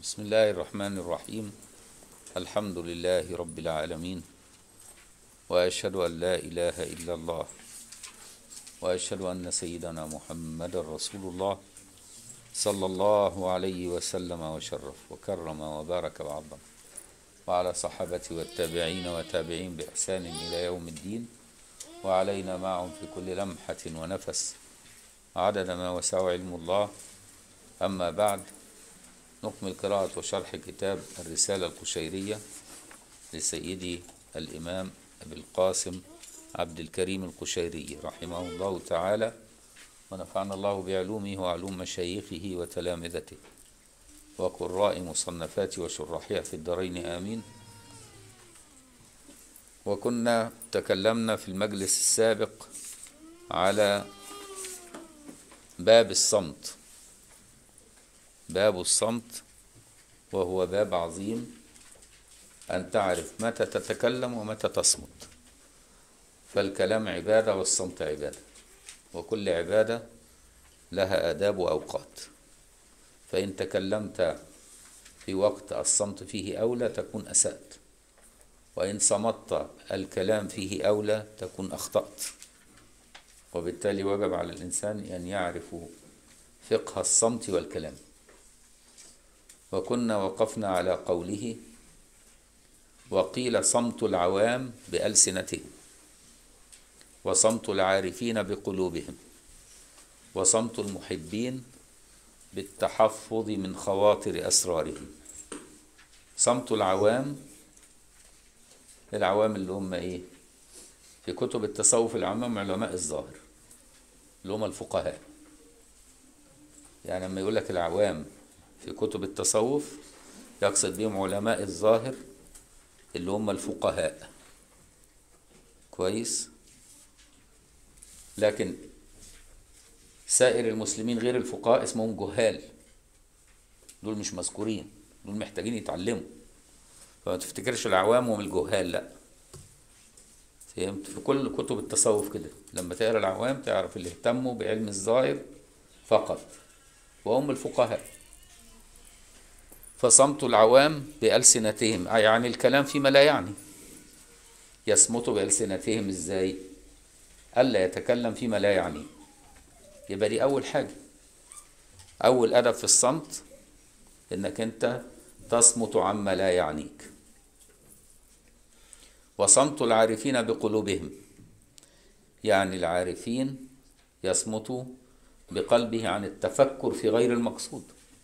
بسم الله الرحمن الرحيم الحمد لله رب العالمين واشهد ان لا اله الا الله واشهد ان سيدنا محمد رسول الله صلى الله عليه وسلم وشرف وكرم وبارك وعظم وعلى صحابته والتابعين وتابعين باحسان الى يوم الدين وعلينا معهم في كل لمحه ونفس عدد ما وسع علم الله اما بعد نكمل قراءة وشرح كتاب الرسالة القشيرية لسيدي الإمام أبي القاسم عبد الكريم القشيري رحمه الله تعالى ونفعنا الله بعلومه وعلوم مشايخه وتلامذته وقراء مصنفاته وشراحها في الدارين آمين وكنا تكلمنا في المجلس السابق على باب الصمت باب الصمت وهو باب عظيم أن تعرف متى تتكلم ومتى تصمت فالكلام عبادة والصمت عبادة وكل عبادة لها آداب وأوقات فإن تكلمت في وقت الصمت فيه أولى تكون أسأت وإن صمت الكلام فيه أولى تكون أخطأت وبالتالي وجب على الإنسان أن يعرف فقه الصمت والكلام وكنا وقفنا على قوله وقيل صمت العوام بألسنتهم وصمت العارفين بقلوبهم وصمت المحبين بالتحفظ من خواطر أسرارهم صمت العوام العوام اللي هم إيه في كتب التصوف العام علماء الظاهر اللي هم الفقهاء يعني لما يقول لك العوام في كتب التصوف يقصد بهم علماء الظاهر اللي هم الفقهاء كويس لكن سائر المسلمين غير الفقهاء اسمهم جهال دول مش مذكورين دول محتاجين يتعلموا فما تفتكرش العوام هم الجهال لا فهمت في كل كتب التصوف كده لما تقرا العوام تعرف اللي اهتموا بعلم الظاهر فقط وهم الفقهاء فصمت العوام بألسنتهم أي يعني الكلام فيما لا يعني يصمت بألسنتهم ازاي ألا يتكلم فيما لا يعني يبقى دي أول حاجة أول أدب في الصمت إنك أنت تصمت عما لا يعنيك وصمت العارفين بقلوبهم يعني العارفين يصمت بقلبه عن التفكر في غير المقصود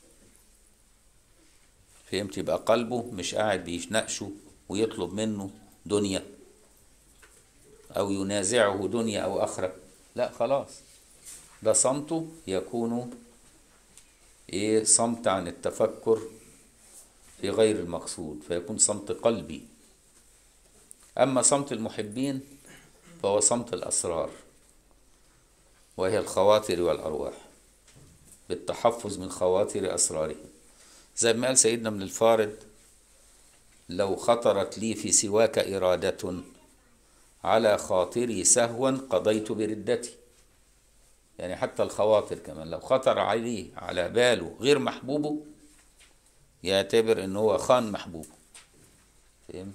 فهمت يبقى قلبه مش قاعد بيناقشه ويطلب منه دنيا او ينازعه دنيا او اخره لا خلاص ده صمته يكون ايه صمت عن التفكر في غير المقصود فيكون صمت قلبي اما صمت المحبين فهو صمت الاسرار وهي الخواطر والارواح بالتحفظ من خواطر اسرارهم زي ما قال سيدنا من الفارض لو خطرت لي في سواك إرادة على خاطري سهوا قضيت بردتي يعني حتى الخواطر كمان لو خطر عليه على باله غير محبوبه يعتبر ان هو خان محبوبه فهم؟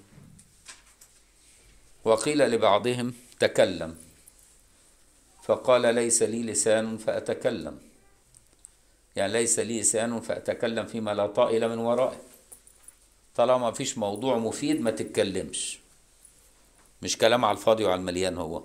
وقيل لبعضهم تكلم فقال ليس لي لسان فأتكلم يعني ليس لي لسان فأتكلم فيما لا طائل من ورائه طالما فيش موضوع مفيد ما تتكلمش مش كلام على الفاضي وعلى المليان هو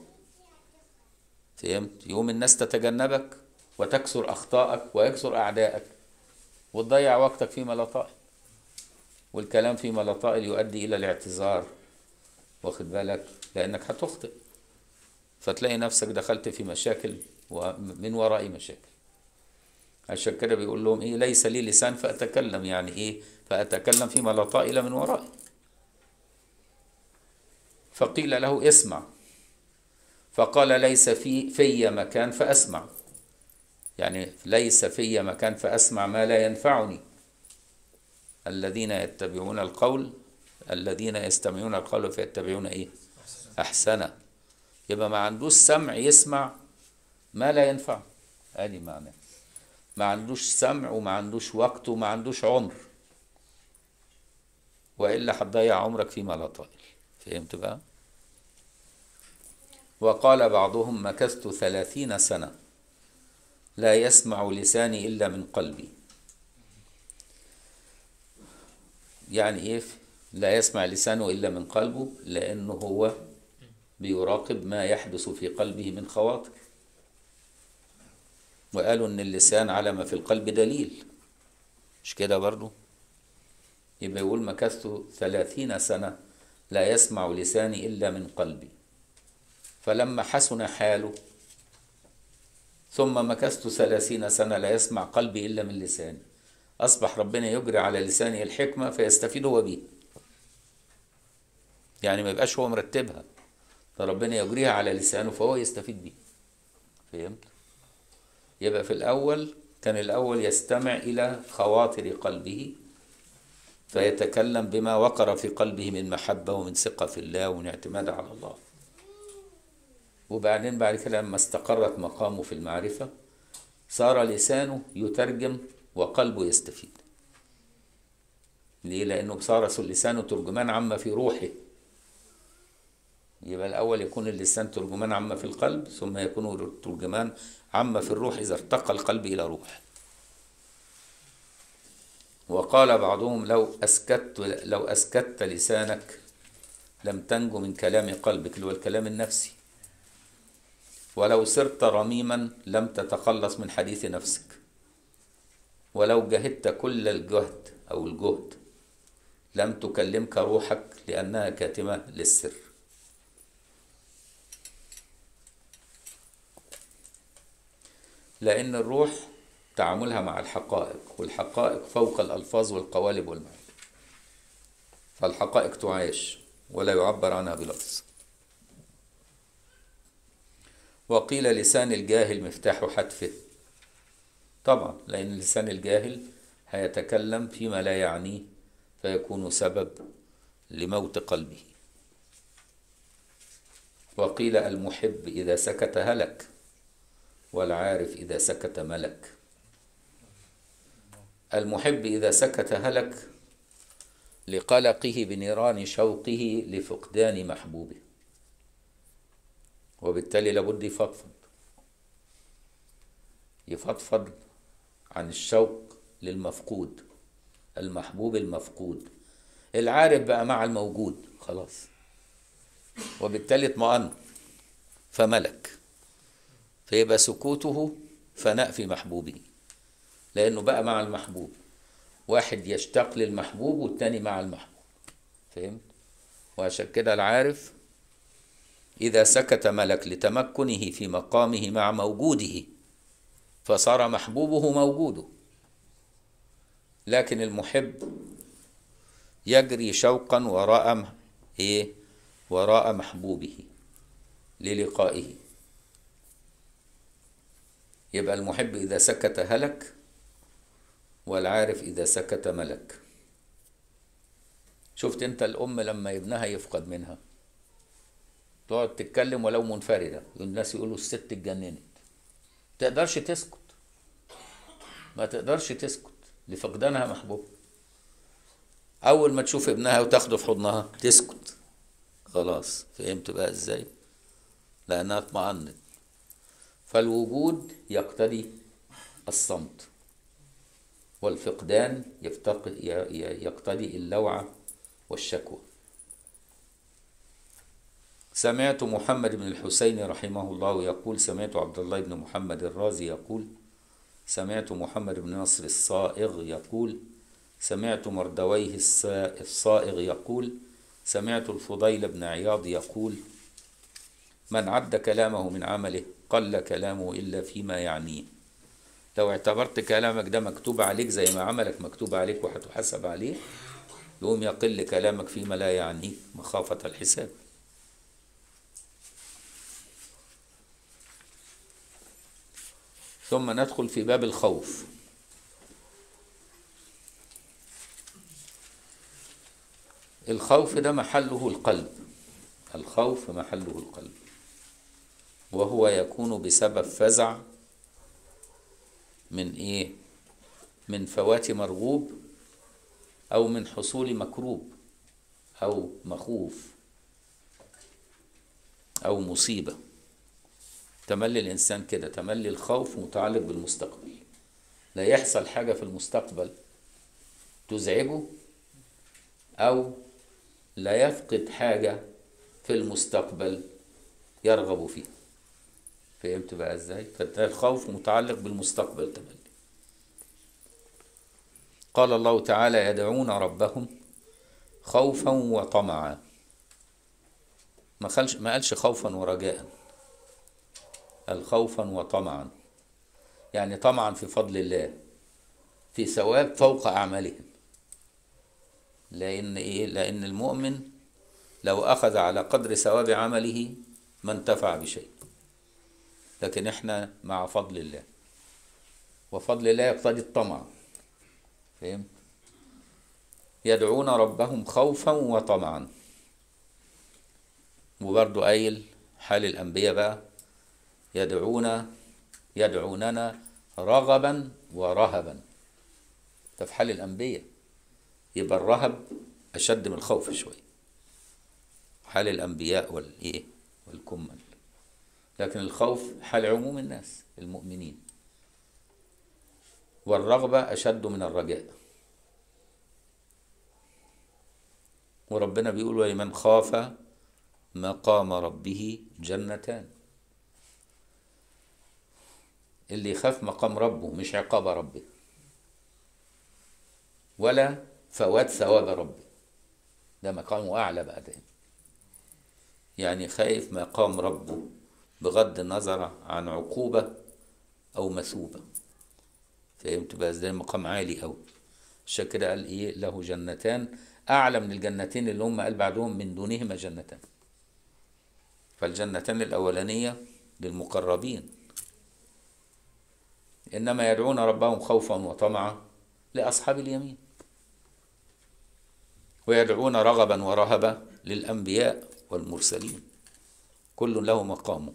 فهمت يوم الناس تتجنبك وتكسر أخطائك ويكسر أعدائك وتضيع وقتك فيما لا طائل والكلام فيما لا طائل يؤدي إلى الاعتذار واخد بالك لأنك هتخطئ فتلاقي نفسك دخلت في مشاكل من وراء مشاكل عشان كده بيقول لهم ايه ليس لي لسان فاتكلم يعني ايه فاتكلم فيما لا طائل من ورائي فقيل له اسمع فقال ليس في في مكان فاسمع يعني ليس في مكان فاسمع ما لا ينفعني الذين يتبعون القول الذين يستمعون القول فيتبعون ايه احسنه يبقى ما عندوش سمع يسمع ما لا ينفع ادي معناه ما عندوش سمع وما عندوش وقت وما عندوش عمر وإلا هتضيع عمرك فيما لا طائل فهمت بقى وقال بعضهم مكثت ثلاثين سنة لا يسمع لساني إلا من قلبي يعني إيه لا يسمع لسانه إلا من قلبه لأنه هو بيراقب ما يحدث في قلبه من خواطر وقالوا إن اللسان على ما في القلب دليل مش كده برضو يبقى يقول مكثت ثلاثين سنة لا يسمع لساني إلا من قلبي فلما حسن حاله ثم مكثت ثلاثين سنة لا يسمع قلبي إلا من لساني أصبح ربنا يجري على لسانه الحكمة فيستفيد هو بيه يعني ما يبقاش هو مرتبها فربنا يجريها على لسانه فهو يستفيد بيه فهمت يبقى في الأول كان الأول يستمع إلى خواطر قلبه فيتكلم بما وقر في قلبه من محبة ومن ثقة في الله ومن اعتماد على الله وبعدين بعد كده لما استقرت مقامه في المعرفة صار لسانه يترجم وقلبه يستفيد ليه؟ لأنه صار لسانه ترجمان عما في روحه يبقى الأول يكون اللسان ترجمان عما في القلب ثم يكون ترجمان عما في الروح إذا ارتقى القلب إلى روح وقال بعضهم لو أسكت لو أسكت لسانك لم تنجو من كلام قلبك اللي هو الكلام النفسي ولو صرت رميما لم تتخلص من حديث نفسك ولو جهدت كل الجهد أو الجهد لم تكلمك روحك لأنها كاتمة للسر لأن الروح تعاملها مع الحقائق والحقائق فوق الألفاظ والقوالب والمعاني فالحقائق تعايش ولا يعبر عنها بلفظ وقيل لسان الجاهل مفتاح حتفه طبعا لأن لسان الجاهل هيتكلم فيما لا يعنيه فيكون سبب لموت قلبه وقيل المحب إذا سكت هلك والعارف إذا سكت ملك المحب إذا سكت هلك لقلقه بنيران شوقه لفقدان محبوبه وبالتالي لابد يفضفض يفضفض عن الشوق للمفقود المحبوب المفقود العارف بقى مع الموجود خلاص وبالتالي اطمأن فملك فيبقى سكوته فناء في محبوبه لأنه بقى مع المحبوب واحد يشتاق للمحبوب والتاني مع المحبوب فهمت وعشان كده العارف إذا سكت ملك لتمكنه في مقامه مع موجوده فصار محبوبه موجوده لكن المحب يجري شوقا وراء ايه وراء محبوبه للقائه يبقى المحب إذا سكت هلك والعارف إذا سكت ملك شفت انت الأم لما ابنها يفقد منها تقعد تتكلم ولو منفردة الناس يقولوا الست اتجننت تقدرش تسكت ما تقدرش تسكت لفقدانها محبوب أول ما تشوف ابنها وتاخده في حضنها تسكت خلاص فهمت بقى ازاي لأنها اطمأنت فالوجود يقتضي الصمت والفقدان يقتضي اللوعة والشكوى سمعت محمد بن الحسين رحمه الله يقول سمعت عبد الله بن محمد الرازي يقول سمعت محمد بن نصر الصائغ يقول سمعت مردويه الصائغ يقول سمعت الفضيل بن عياض يقول من عد كلامه من عمله قل كلامه إلا فيما يعنيه لو اعتبرت كلامك ده مكتوب عليك زي ما عملك مكتوب عليك وهتحاسب عليه يقوم يقل كلامك فيما لا يعنيه مخافة الحساب ثم ندخل في باب الخوف الخوف ده محله القلب الخوف محله القلب وهو يكون بسبب فزع من ايه من فوات مرغوب او من حصول مكروب أو مخوف أو مصيبة تملي الإنسان كده تملي الخوف متعلق بالمستقبل لا يحصل حاجة في المستقبل تزعجه أو لا يفقد حاجة في المستقبل يرغب فيها فهمت بقى ازاي فالخوف متعلق بالمستقبل تملي قال الله تعالى يدعون ربهم خوفا وطمعا ما قالش ما قالش خوفا ورجاء قال خوفا وطمعا يعني طمعا في فضل الله في ثواب فوق اعمالهم لان ايه لان المؤمن لو اخذ على قدر ثواب عمله ما انتفع بشيء لكن احنا مع فضل الله وفضل الله يقتضي الطمع فهمت يدعون ربهم خوفا وطمعا وبرضو قايل حال الأنبياء بقى يدعون يدعوننا رغبا ورهبا ده في حال الأنبياء يبقى الرهب أشد من الخوف شوية حال الأنبياء والإيه والكمل لكن الخوف حال عموم الناس المؤمنين والرغبة أشد من الرجاء وربنا بيقول ولمن خاف مقام ربه جنتان اللي يخاف مقام ربه مش عقاب ربه ولا فوات ثواب ربه ده مقامه أعلى بقى ده يعني خايف مقام ربه بغض النظر عن عقوبة أو مثوبة فهمت بقى ازاي مقام عالي أوي عشان كده قال إيه له جنتان أعلى من الجنتين اللي هم قال بعدهم من دونهما جنتان فالجنتان الأولانية للمقربين إنما يدعون ربهم خوفا وطمعا لأصحاب اليمين ويدعون رغبا ورهبا للأنبياء والمرسلين كل له مقامه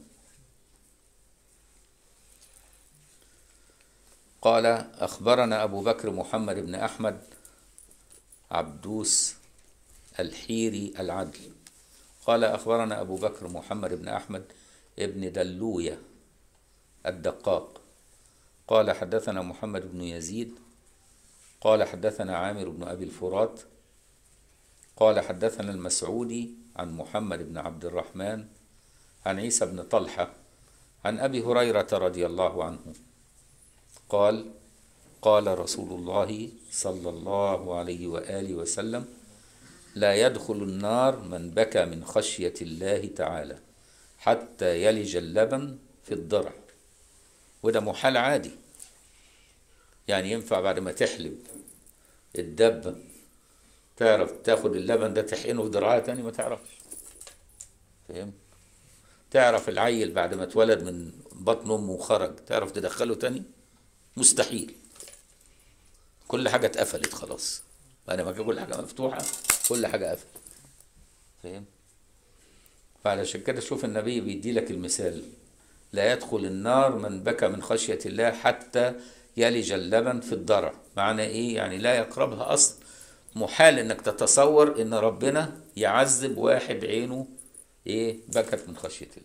قال أخبرنا أبو بكر محمد بن أحمد عبدوس الحيري العدل قال أخبرنا أبو بكر محمد بن أحمد ابن دلوية الدقاق قال حدثنا محمد بن يزيد قال حدثنا عامر بن أبي الفرات قال حدثنا المسعودي عن محمد بن عبد الرحمن عن عيسى بن طلحة عن أبي هريرة رضي الله عنه قال قال رسول الله صلى الله عليه وآله وسلم لا يدخل النار من بكى من خشية الله تعالى حتى يلج اللبن في الضرع وده محال عادي يعني ينفع بعد ما تحلب الدبة تعرف تاخد اللبن ده تحقنه في ضرعها تاني ما تعرفش فهمت تعرف العيل بعد ما اتولد من بطن امه وخرج تعرف تدخله تاني مستحيل كل حاجه اتقفلت خلاص بعد ما كل حاجه مفتوحه كل حاجه قفلت فاهم فعلشان كده شوف النبي بيدي لك المثال لا يدخل النار من بكى من خشيه الله حتى يلج اللبن في الضرع معنى ايه يعني لا يقربها اصلا محال انك تتصور ان ربنا يعذب واحد عينه ايه بكت من خشيه الله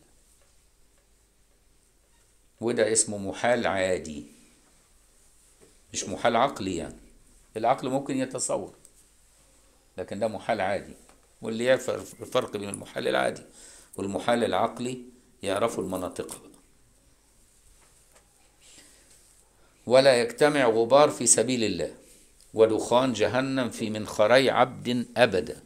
وده اسمه محال عادي مش محال عقلي يعني العقل ممكن يتصور لكن ده محال عادي واللي يعرف الفرق بين المحال العادي والمحال العقلي يعرفوا المناطق بقى. ولا يجتمع غبار في سبيل الله ودخان جهنم في منخري عبد أبدا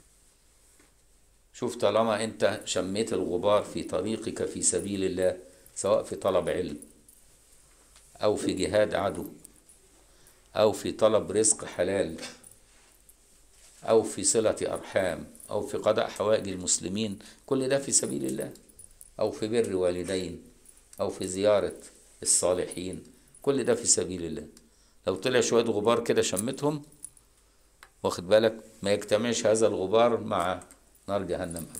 شوف طالما انت شميت الغبار في طريقك في سبيل الله سواء في طلب علم او في جهاد عدو او في طلب رزق حلال او في صلة ارحام او في قضاء حوائج المسلمين كل ده في سبيل الله او في بر والدين او في زيارة الصالحين كل ده في سبيل الله لو طلع شوية غبار كده شمتهم واخد بالك ما يجتمعش هذا الغبار مع نار جهنم أبدا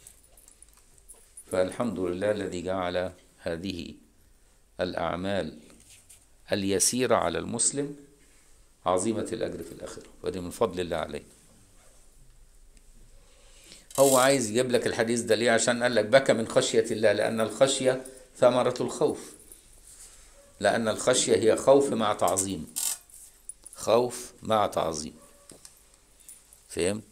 فالحمد لله الذي جعل هذه الأعمال اليسيرة على المسلم عظيمة الأجر في الآخرة ودي من فضل الله عليه هو عايز يجيب لك الحديث ده ليه عشان قال لك بكى من خشية الله لأن الخشية ثمرة الخوف لأن الخشية هي خوف مع تعظيم خوف مع تعظيم فهمت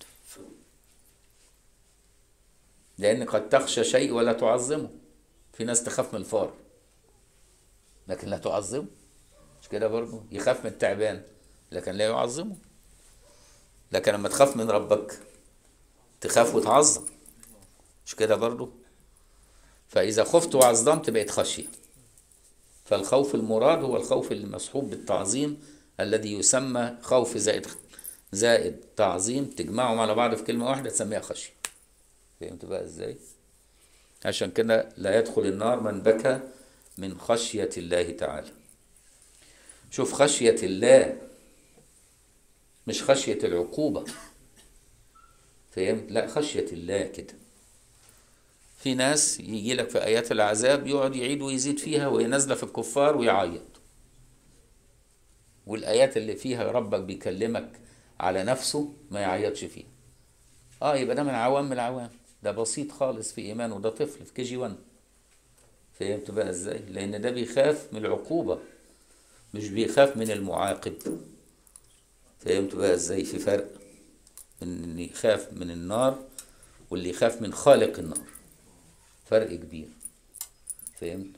لأن قد تخشى شيء ولا تعظمه في ناس تخاف من الفار لكن لا تعظمه مش كده برضه يخاف من التعبان لكن لا يعظمه لكن لما تخاف من ربك تخاف وتعظم مش كده برضه فإذا خفت وعظمت بقت خشية فالخوف المراد هو الخوف المصحوب بالتعظيم الذي يسمى خوف زائد زائد تعظيم تجمعهم على بعض في كلمة واحدة تسميها خشية فهمت بقى ازاي عشان كده لا يدخل النار من بكى من خشية الله تعالى شوف خشية الله مش خشية العقوبة فهمت لا خشية الله كده في ناس يجي لك في آيات العذاب يقعد يعيد ويزيد فيها وهي نازلة في الكفار ويعيط والآيات اللي فيها ربك بيكلمك على نفسه ما يعيطش فيها اه يبقى ده من عوام العوام ده بسيط خالص في ايمانه ده طفل في كي جي 1 فهمت بقى ازاي لان ده بيخاف من العقوبه مش بيخاف من المعاقب فهمت بقى ازاي في فرق من اللي يخاف من النار واللي يخاف من خالق النار فرق كبير فهمت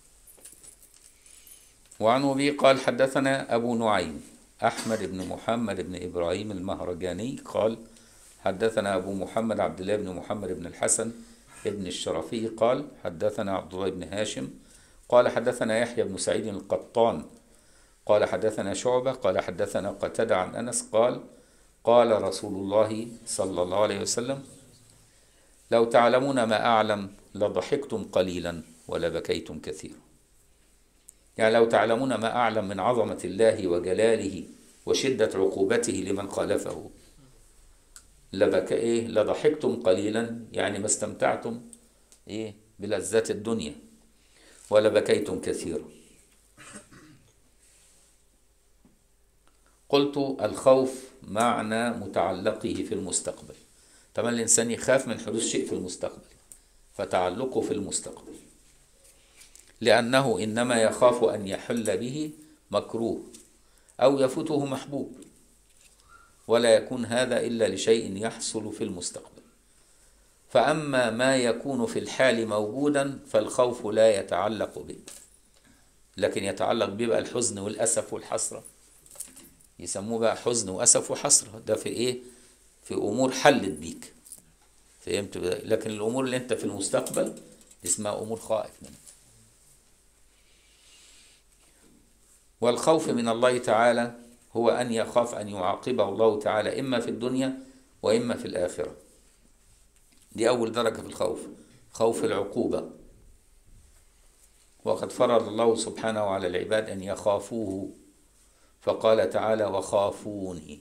وعن أبي قال حدثنا أبو نعيم أحمد بن محمد بن إبراهيم المهرجاني قال حدثنا أبو محمد عبد الله بن محمد بن الحسن ابن الشرفي قال حدثنا عبد الله بن هاشم قال حدثنا يحيى بن سعيد القطان قال حدثنا شعبة قال حدثنا قتادة عن أنس قال قال رسول الله صلى الله عليه وسلم لو تعلمون ما أعلم لضحكتم قليلا ولبكيتم كثيرا يعني لو تعلمون ما أعلم من عظمة الله وجلاله وشدة عقوبته لمن خالفه لبك إيه لضحكتم قليلا يعني ما استمتعتم إيه بلذات الدنيا ولبكيتم كثيرا قلت الخوف معنى متعلقه في المستقبل طبعا الإنسان يخاف من حدوث شيء في المستقبل فتعلقه في المستقبل لأنه إنما يخاف أن يحل به مكروه أو يفوته محبوب ولا يكون هذا إلا لشيء يحصل في المستقبل فأما ما يكون في الحال موجودا فالخوف لا يتعلق به لكن يتعلق به بقى الحزن والأسف والحسرة يسموه بقى حزن وأسف وحسرة ده في إيه في أمور حلت بيك فهمت لكن الأمور اللي أنت في المستقبل اسمها أمور خائف منها والخوف من الله تعالى هو أن يخاف أن يعاقبه الله تعالى إما في الدنيا وإما في الآخرة دي أول درجة في الخوف خوف العقوبة وقد فرض الله سبحانه على العباد أن يخافوه فقال تعالى وخافوني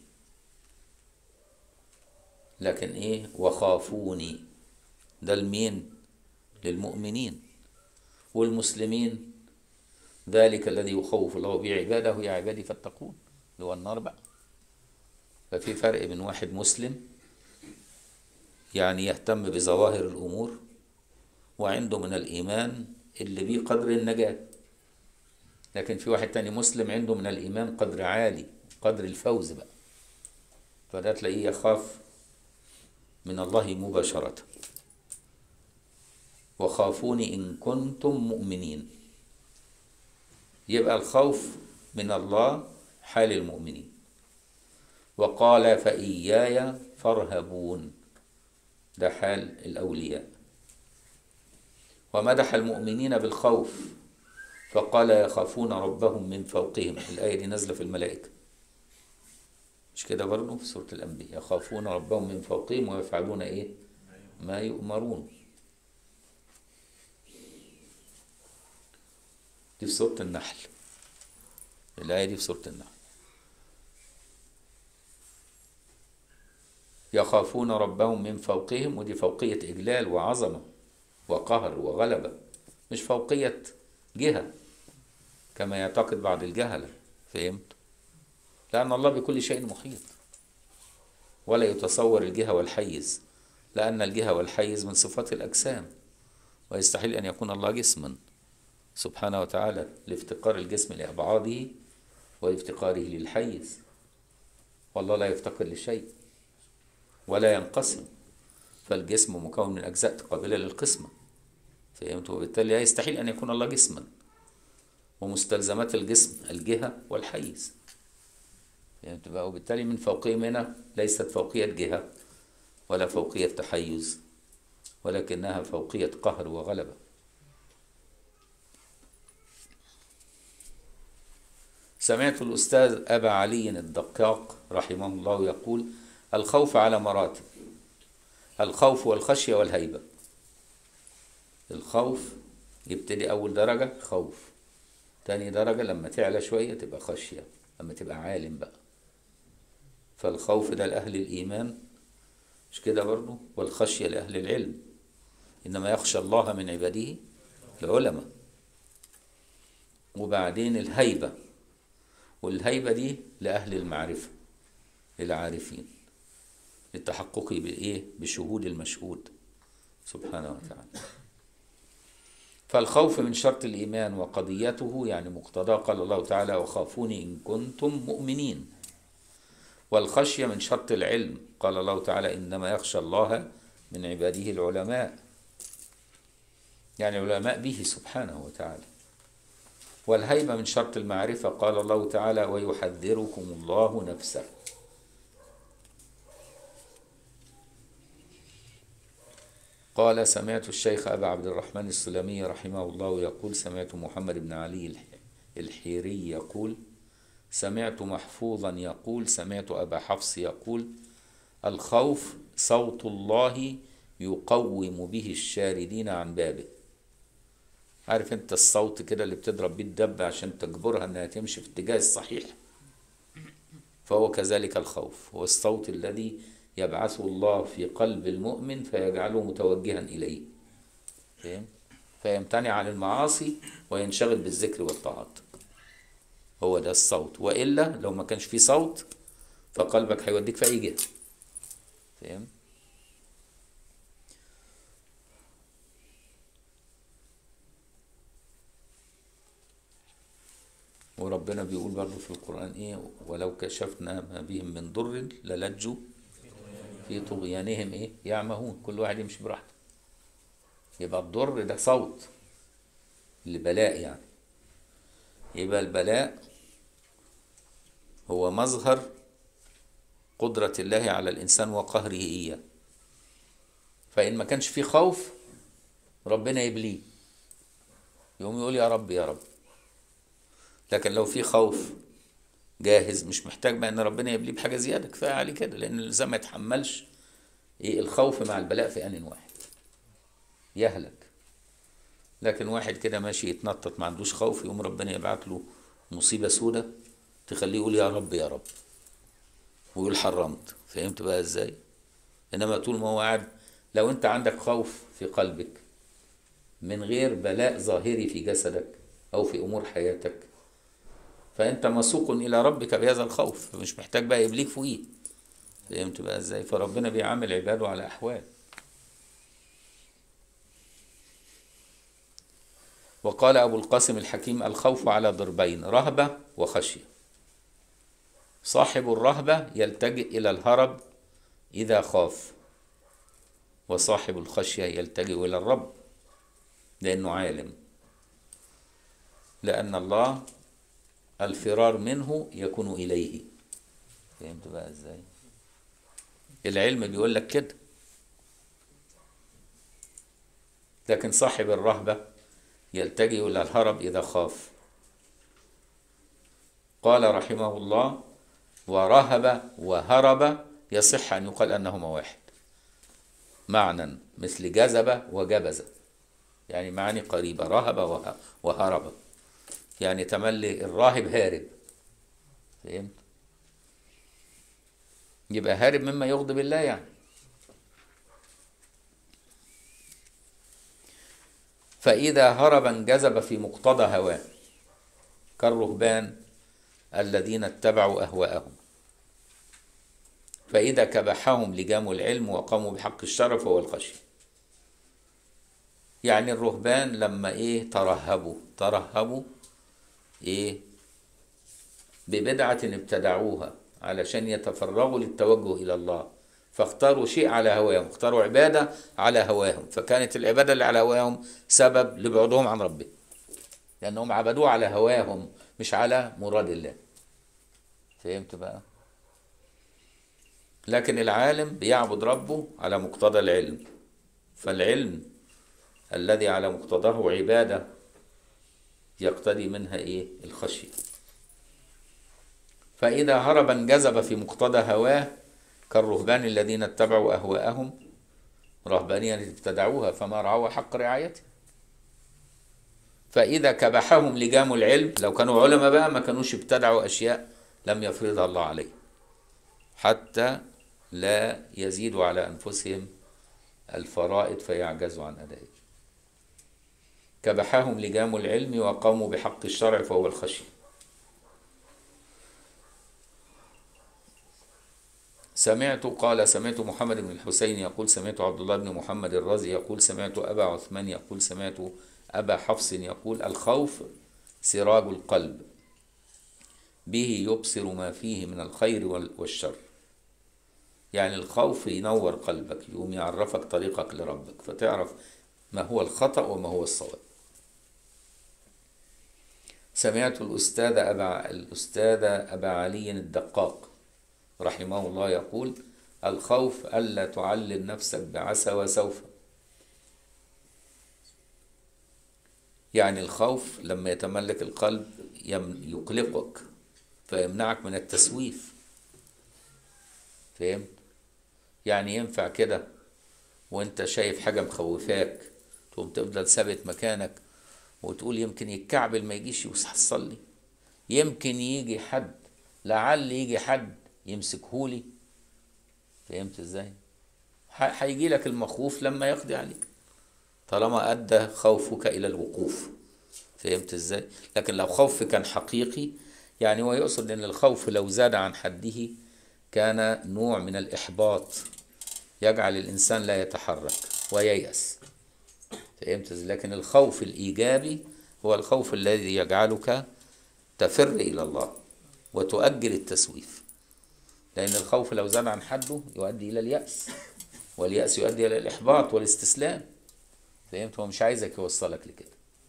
لكن إيه وخافوني ده المين للمؤمنين والمسلمين ذلك الذي يخوف الله به عباده يا عبادي فاتقون اللي هو النار بقى ففي فرق بين واحد مسلم يعني يهتم بظواهر الأمور وعنده من الإيمان اللي بيه قدر النجاة لكن في واحد تاني مسلم عنده من الإيمان قدر عالي قدر الفوز بقى فده تلاقيه يخاف من الله مباشرة وخافوني إن كنتم مؤمنين يبقى الخوف من الله حال المؤمنين وقال فإياي فارهبون ده حال الأولياء ومدح المؤمنين بالخوف فقال يخافون ربهم من فوقهم الآية دي نازلة في الملائكة مش كده برضه في سورة الأنبياء يخافون ربهم من فوقهم ويفعلون إيه ما يؤمرون دي في سورة النحل الآية دي في سورة النحل يخافون ربهم من فوقهم ودي فوقية إجلال وعظمة وقهر وغلبة مش فوقية جهة كما يعتقد بعض الجهلة فهمت لأن الله بكل شيء محيط ولا يتصور الجهة والحيز لأن الجهة والحيز من صفات الأجسام ويستحيل أن يكون الله جسما سبحانه وتعالى لافتقار الجسم لأبعاده وافتقاره للحيز والله لا يفتقر لشيء ولا ينقسم فالجسم مكون من أجزاء قابلة للقسمة فهمت وبالتالي لا يستحيل أن يكون الله جسما ومستلزمات الجسم الجهة والحيز فهمت بقى وبالتالي من فوقية هنا ليست فوقية جهة ولا فوقية تحيز ولكنها فوقية قهر وغلبة سمعت الأستاذ أبا علي الدقاق رحمه الله يقول الخوف على مراتب الخوف والخشية والهيبة الخوف يبتدي أول درجة خوف تاني درجة لما تعلى شوية تبقى خشية لما تبقى عالم بقى فالخوف ده لأهل الإيمان مش كده برضو والخشية لأهل العلم إنما يخشى الله من عباده العلماء وبعدين الهيبة والهيبة دي لأهل المعرفة العارفين للتحقق بإيه بشهود المشهود سبحانه وتعالى فالخوف من شرط الإيمان وقضيته يعني مقتضاه قال الله تعالى وخافوني إن كنتم مؤمنين والخشية من شرط العلم قال الله تعالى إنما يخشى الله من عباده العلماء يعني العلماء به سبحانه وتعالى والهيبة من شرط المعرفة قال الله تعالى ويحذركم الله نفسه قال سمعت الشيخ أبا عبد الرحمن السلمي رحمه الله يقول سمعت محمد بن علي الحيري يقول سمعت محفوظا يقول سمعت أبا حفص يقول الخوف صوت الله يقوم به الشاردين عن بابه عارف انت الصوت كده اللي بتضرب بيه الدب عشان تجبرها انها تمشي في الاتجاه الصحيح فهو كذلك الخوف هو الصوت الذي يبعثه الله في قلب المؤمن فيجعله متوجها إليه فهم؟ فيمتنع عن المعاصي وينشغل بالذكر والطاعات هو ده الصوت وإلا لو ما كانش فيه صوت فقلبك هيوديك في أي جهة فهم؟ وربنا بيقول برضه في القرآن إيه ولو كشفنا ما بهم من ضر للجوا في طغيانهم ايه يعمهون كل واحد يمشي براحته يبقى الضر ده صوت البلاء يعني يبقى البلاء هو مظهر قدرة الله على الإنسان وقهره إياه فإن ما كانش فيه خوف ربنا يبليه يقوم يقول يا رب يا رب لكن لو في خوف جاهز مش محتاج بقى ان ربنا يبليه بحاجه زياده كفايه عليه كده لان الانسان ما يتحملش ايه الخوف مع البلاء في ان واحد يهلك لكن واحد كده ماشي يتنطط ما عندوش خوف يقوم ربنا يبعت له مصيبه سودة تخليه يقول يا رب يا رب ويقول حرمت فهمت بقى ازاي انما طول ما هو قاعد لو انت عندك خوف في قلبك من غير بلاء ظاهري في جسدك او في امور حياتك فانت مسوق الى ربك بهذا الخوف مش محتاج بقى يبليك فوقيه فهمت بقى ازاي فربنا بيعامل عباده على احوال وقال ابو القاسم الحكيم الخوف على ضربين رهبه وخشيه صاحب الرهبه يلتجئ الى الهرب اذا خاف وصاحب الخشيه يلتجئ الى الرب لانه عالم لان الله الفرار منه يكون إليه فهمت بقى ازاي العلم بيقول لك كده لكن صاحب الرهبة يلتجئ إلى الهرب إذا خاف قال رحمه الله ورهب وهرب يصح أن يقال أنهما واحد معنى مثل جذب وجبز يعني معاني قريبة رهب وهرب يعني تملي الراهب هارب فهمت يبقى هارب مما يغضب الله يعني فإذا هرب انجذب في مقتضى هواه كالرهبان الذين اتبعوا أهواءهم فإذا كبحهم لجام العلم وقاموا بحق الشرع فهو الخشية يعني الرهبان لما ايه ترهبوا ترهبوا ايه ببدعة ابتدعوها علشان يتفرغوا للتوجه إلى الله فاختاروا شيء على هواهم اختاروا عبادة على هواهم فكانت العبادة اللي على هواهم سبب لبعدهم عن ربهم لأنهم عبدوه على هواهم مش على مراد الله فهمت بقى لكن العالم بيعبد ربه على مقتضى العلم فالعلم الذي على مقتضاه عبادة يقتضي منها ايه الخشية فإذا هرب انجذب في مقتضى هواه كالرهبان الذين اتبعوا أهواءهم رهبانية ابتدعوها فما رعوا حق رعايته فإذا كبحهم لجام العلم لو كانوا علماء بقى ما كانوش ابتدعوا أشياء لم يفرضها الله عليه حتى لا يزيدوا على أنفسهم الفرائض فيعجزوا عن أدائها كبحهم لجام العلم وقاموا بحق الشرع فهو الخشية سمعت قال سمعت محمد بن الحسين يقول سمعت عبد الله بن محمد الرازي يقول سمعت أبا عثمان يقول سمعت أبا حفص يقول الخوف سراج القلب به يبصر ما فيه من الخير والشر يعني الخوف ينور قلبك يقوم يعرفك طريقك لربك فتعرف ما هو الخطأ وما هو الصواب سمعت الأستاذ أبا الأستاذ أبا علي الدقاق رحمه الله يقول الخوف ألا تعلل نفسك بعسى وسوف يعني الخوف لما يتملك القلب يقلقك فيمنعك من التسويف فهمت يعني ينفع كده وانت شايف حاجة مخوفاك تقوم تفضل ثابت مكانك وتقول يمكن يتكعبل ما يجيش يحصل لي يمكن يجي حد لعل يجي حد يمسكهولي فهمت ازاي هيجي لك المخوف لما يقضي عليك طالما ادى خوفك الى الوقوف فهمت ازاي لكن لو خوف كان حقيقي يعني هو يقصد ان الخوف لو زاد عن حده كان نوع من الاحباط يجعل الانسان لا يتحرك وييأس فهمت ازاي لكن الخوف الايجابي هو الخوف الذي يجعلك تفر الى الله وتؤجل التسويف لأن الخوف لو زاد عن حده يؤدي إلى اليأس واليأس يؤدي إلى الإحباط والاستسلام فهمت هو مش عايزك يوصلك لكده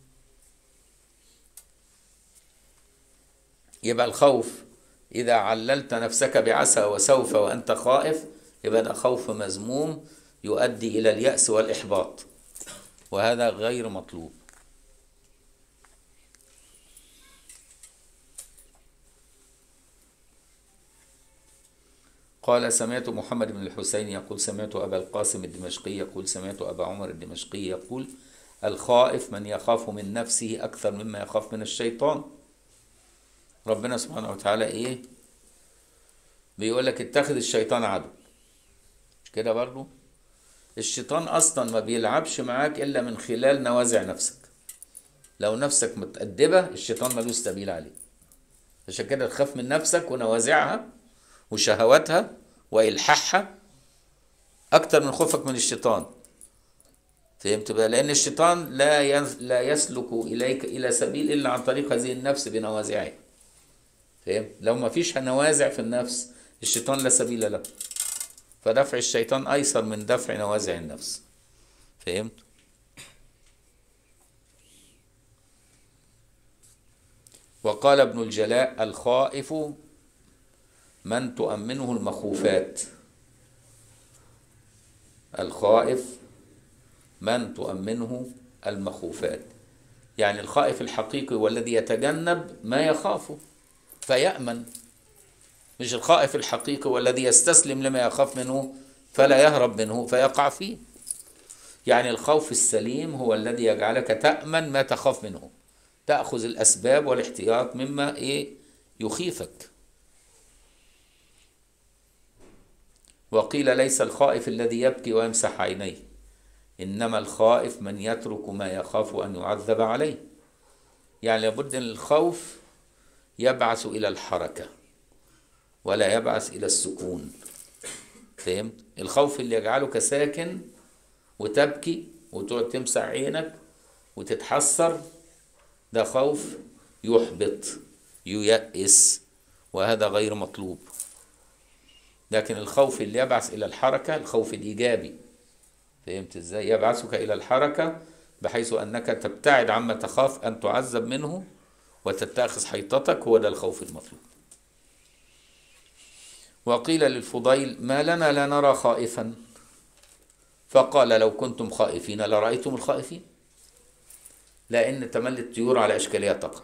يبقى الخوف إذا عللت نفسك بعسى وسوف وأنت خائف يبقى ده خوف مذموم يؤدي إلى اليأس والإحباط وهذا غير مطلوب قال سمعت محمد بن الحسين يقول سمعت أبا القاسم الدمشقي يقول سمعت أبا عمر الدمشقي يقول الخائف من يخاف من نفسه أكثر مما يخاف من الشيطان ربنا سبحانه وتعالى إيه بيقول لك اتخذ الشيطان عدو مش كده برضو الشيطان أصلا ما بيلعبش معاك إلا من خلال نوازع نفسك لو نفسك متأدبة الشيطان ملوش سبيل عليك عشان كده تخاف من نفسك ونوازعها وشهواتها وإلحاحها أكتر من خوفك من الشيطان فهمت بقى لأن الشيطان لا لا يسلك إليك إلى سبيل إلا عن طريق هذه النفس بنوازعها فهمت لو ما فيش نوازع في النفس الشيطان لا سبيل له فدفع الشيطان أيسر من دفع نوازع النفس فهمت وقال ابن الجلاء الخائف من تؤمنه المخوفات الخائف من تؤمنه المخوفات يعني الخائف الحقيقي والذي يتجنب ما يخافه فيأمن مش الخائف الحقيقي والذي يستسلم لما يخاف منه فلا يهرب منه فيقع فيه يعني الخوف السليم هو الذي يجعلك تأمن ما تخاف منه تأخذ الأسباب والاحتياط مما إيه يخيفك وقيل ليس الخائف الذي يبكي ويمسح عينيه إنما الخائف من يترك ما يخاف أن يعذب عليه يعني لابد أن الخوف يبعث إلى الحركة ولا يبعث إلى السكون فهمت الخوف اللي يجعلك ساكن وتبكي وتقعد تمسح عينك وتتحسر ده خوف يحبط ييأس وهذا غير مطلوب لكن الخوف اللي يبعث إلى الحركة الخوف الإيجابي فهمت إزاي يبعثك إلى الحركة بحيث أنك تبتعد عما تخاف أن تعذب منه وتتخذ حيطتك هو ده الخوف المطلوب وقيل للفضيل ما لنا لا نرى خائفا فقال لو كنتم خائفين لرأيتم الخائفين لأن تملي الطيور على أشكالها تقع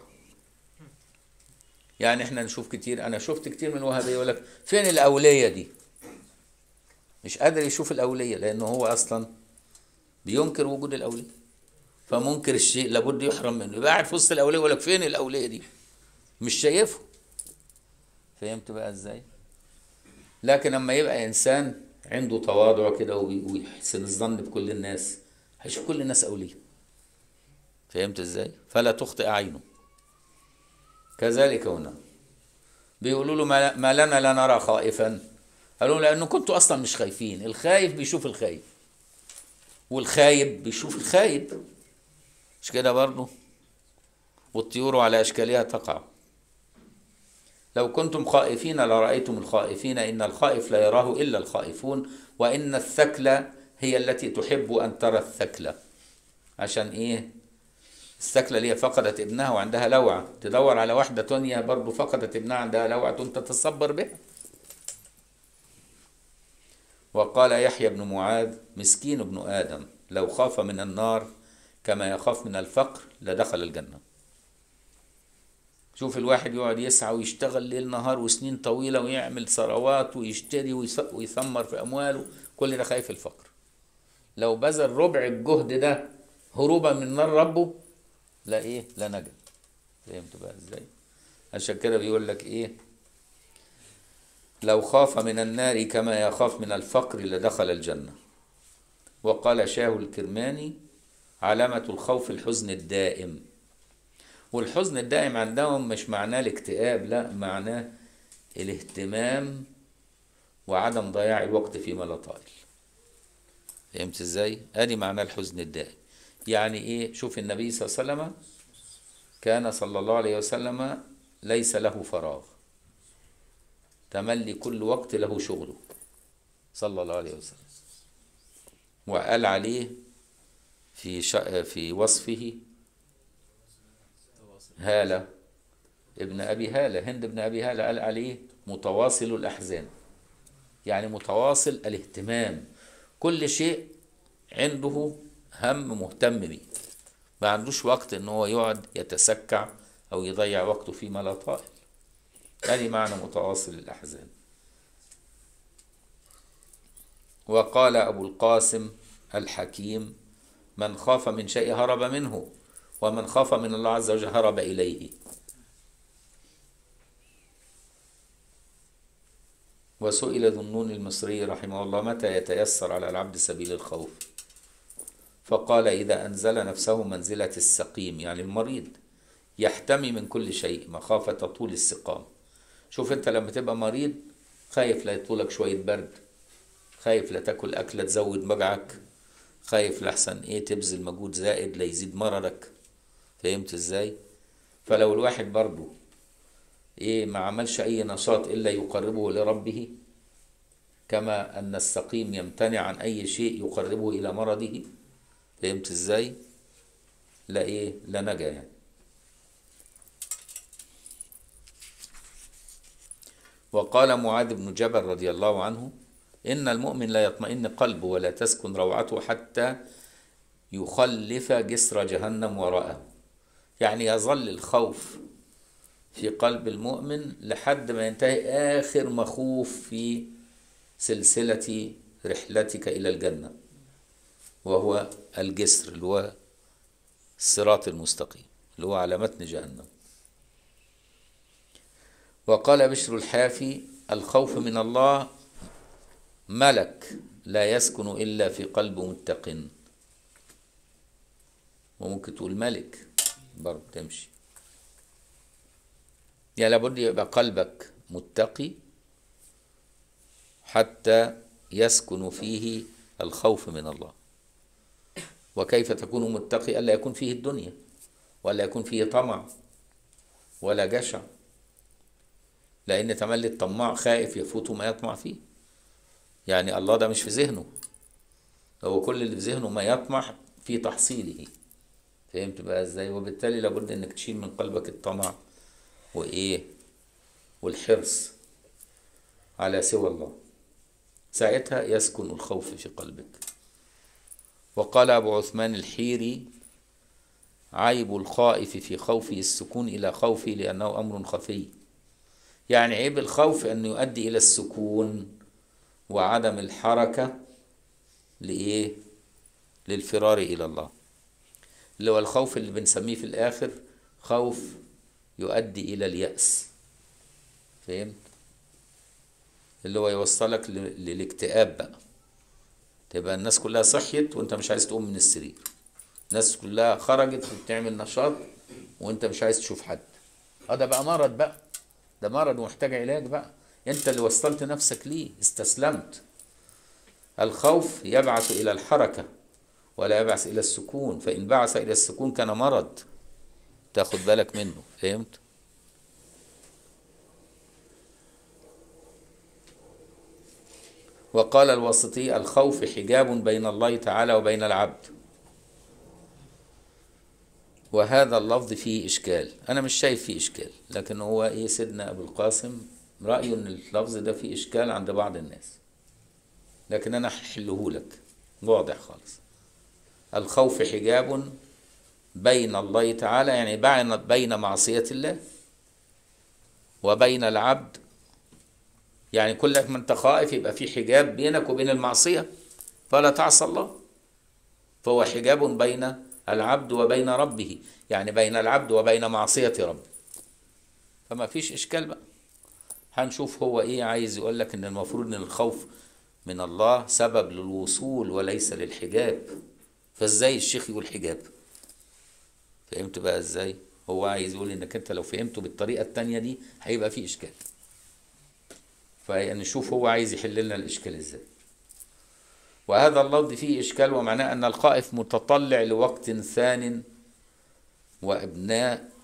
يعني احنا نشوف كتير انا شفت كتير من الوهابيه يقول لك فين الاوليه دي مش قادر يشوف الاوليه لانه هو اصلا بينكر وجود الاوليه فمنكر الشيء لابد يحرم منه يبقى قاعد في وسط الاوليه يقول لك فين الاوليه دي مش شايفه فهمت بقى ازاي لكن لما يبقى انسان عنده تواضع كده وبي- ويحسن الظن بكل الناس هيشوف كل الناس اوليه فهمت ازاي فلا تخطئ عينه كذلك هنا بيقولوا له ما ما لنا لا نرى خائفا قالوا لانه كنتوا اصلا مش خايفين الخايف بيشوف الخايف والخايب بيشوف الخايب مش كده برضه والطيور على اشكالها تقع لو كنتم خائفين لرأيتم الخائفين إن الخائف لا يراه إلا الخائفون وإن الثكلة هي التي تحب أن ترى الثكلة عشان إيه الثكلة اللي هي فقدت ابنها وعندها لوعة تدور على واحدة تانية برضو فقدت ابنها عندها لوعة تقوم تتصبر بها وقال يحيى بن معاذ مسكين ابن آدم لو خاف من النار كما يخاف من الفقر لدخل الجنة شوف الواحد يقعد يسعى ويشتغل ليل نهار وسنين طويلة ويعمل ثروات ويشتري ويث- ويثمر في أمواله كل ده خايف الفقر لو بذل ربع الجهد ده هروبا من نار ربه لا ايه لا نجا فهمت بقى ازاي عشان كده بيقول لك ايه لو خاف من النار كما يخاف من الفقر لدخل الجنة وقال شاه الكرماني علامة الخوف الحزن الدائم والحزن الدائم عندهم مش معناه الاكتئاب لا معناه الاهتمام وعدم ضياع الوقت فيما لا طائل فهمت ازاي ادي معناه الحزن الدائم يعني ايه شوف النبي صلى الله عليه وسلم كان صلى الله عليه وسلم ليس له فراغ تملي كل وقت له شغله صلى الله عليه وسلم وقال عليه في شا في وصفه هالة ابن أبي هالة هند ابن أبي هالة قال عليه متواصل الأحزان يعني متواصل الاهتمام كل شيء عنده هم مهتم بيه ما عندوش وقت ان هو يقعد يتسكع او يضيع وقته فيما لا طائل هذه معنى متواصل الاحزان وقال ابو القاسم الحكيم من خاف من شيء هرب منه ومن خاف من الله عز وجل هرب اليه وسئل ذو النون المصري رحمه الله متى يتيسر على العبد سبيل الخوف فقال إذا أنزل نفسه منزلة السقيم يعني المريض يحتمي من كل شيء مخافة طول السقام شوف أنت لما تبقى مريض خايف لا يطولك شوية برد خايف لا تاكل أكلة تزود مجعك خايف لحسن إيه تبذل مجهود زائد لا يزيد مرضك فهمت إزاي فلو الواحد برضه إيه ما عملش أي نشاط إلا يقربه لربه كما أن السقيم يمتنع عن أي شيء يقربه إلى مرضه فهمت ازاي لا ايه لا نجا يعني وقال معاذ بن جبل رضي الله عنه إن المؤمن لا يطمئن قلبه ولا تسكن روعته حتى يخلف جسر جهنم وراءه يعني يظل الخوف في قلب المؤمن لحد ما ينتهي آخر مخوف في سلسلة رحلتك إلى الجنة وهو الجسر اللي هو الصراط المستقيم اللي هو على متن جهنم وقال بشر الحافي الخوف من الله ملك لا يسكن إلا في قلب متق وممكن تقول ملك برضه تمشي يعني لابد يبقى قلبك متقي حتى يسكن فيه الخوف من الله وكيف تكون متقي ألا يكون فيه الدنيا ولا يكون فيه طمع ولا جشع لأن تملي الطماع خائف يفوت ما يطمع فيه يعني الله ده مش في ذهنه هو كل اللي في ذهنه ما يطمح في تحصيله فهمت بقى ازاي وبالتالي لابد انك تشيل من قلبك الطمع وايه والحرص على سوى الله ساعتها يسكن الخوف في قلبك وقال ابو عثمان الحيري عيب الخائف في خوفه السكون الى خوفه لانه امر خفي يعني عيب الخوف انه يؤدي الى السكون وعدم الحركه لايه للفرار الى الله اللي هو الخوف اللي بنسميه في الاخر خوف يؤدي الى الياس فهمت اللي هو يوصلك ل- للاكتئاب بقى تبقى الناس كلها صحيت وانت مش عايز تقوم من السرير الناس كلها خرجت وبتعمل نشاط وانت مش عايز تشوف حد اه ده بقى مرض بقى ده مرض ومحتاج علاج بقى انت اللي وصلت نفسك ليه استسلمت الخوف يبعث الى الحركه ولا يبعث الى السكون فان بعث الى السكون كان مرض تاخد بالك منه فهمت وقال الواسطي الخوف حجاب بين الله تعالى وبين العبد وهذا اللفظ فيه إشكال أنا مش شايف فيه إشكال لكن هو إيه سيدنا أبو القاسم رأيه إن اللفظ ده فيه إشكال عند بعض الناس لكن أنا هحله لك واضح خالص الخوف حجاب بين الله تعالى يعني بين بين معصية الله وبين العبد يعني كلك ما انت خائف يبقى في حجاب بينك وبين المعصية فلا تعصى الله فهو حجاب بين العبد وبين ربه يعني بين العبد وبين معصية ربه فما فيش إشكال بقى هنشوف هو إيه عايز يقول لك إن المفروض إن الخوف من الله سبب للوصول وليس للحجاب فإزاي الشيخ يقول حجاب فهمت بقى إزاي هو عايز يقول إنك أنت لو فهمته بالطريقة التانية دي هيبقى في إشكال فنشوف هو عايز يحل لنا الإشكال إزاي وهذا اللفظ فيه إشكال ومعناه أن الخائف متطلع لوقت ثان وأبناء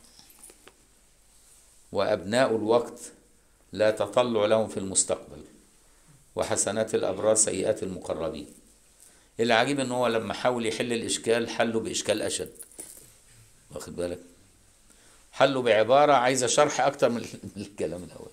وأبناء الوقت لا تطلع لهم في المستقبل وحسنات الأبرار سيئات المقربين العجيب ان هو لما حاول يحل الإشكال حله بإشكال أشد واخد بالك حله بعبارة عايزة شرح أكتر من من الكلام الأول